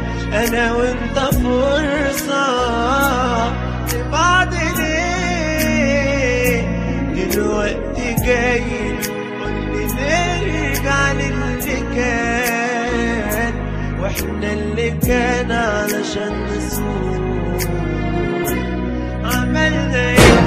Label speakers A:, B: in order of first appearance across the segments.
A: انا وانت فرصة لبعض ليه دلوقتي جاي قولي نرجع للي كان واحنا اللي كان علشان نصور عملنا ايه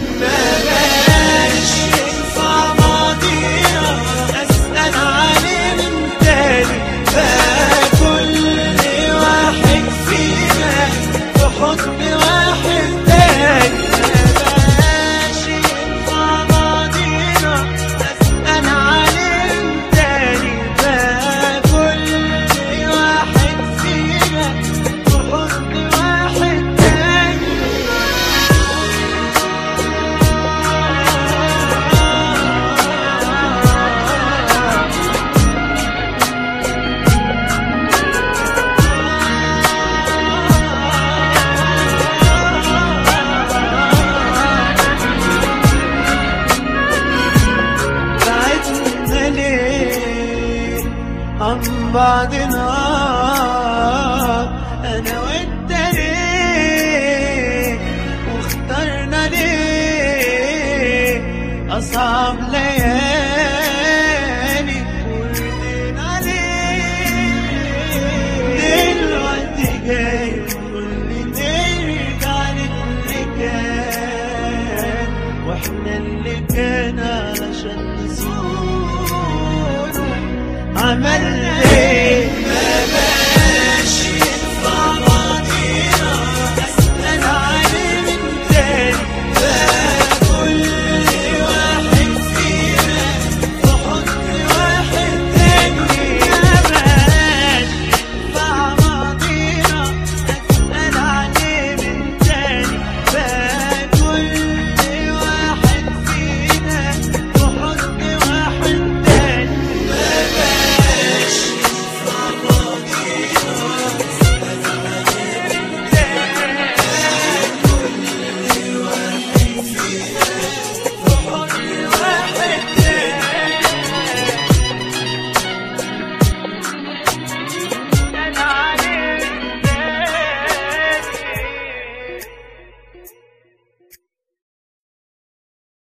A: بلاش ينفع ماضينا اسال عليه من تاني بقى كل واحد فينا في حضن واحد تاني بلاش ينفع ماضينا اسال عليه من تاني بقى كل واحد فينا في حضن واحد تاني بعدنا ليه عن بعضنا انا وانت ليه واخترنا ليه اصعب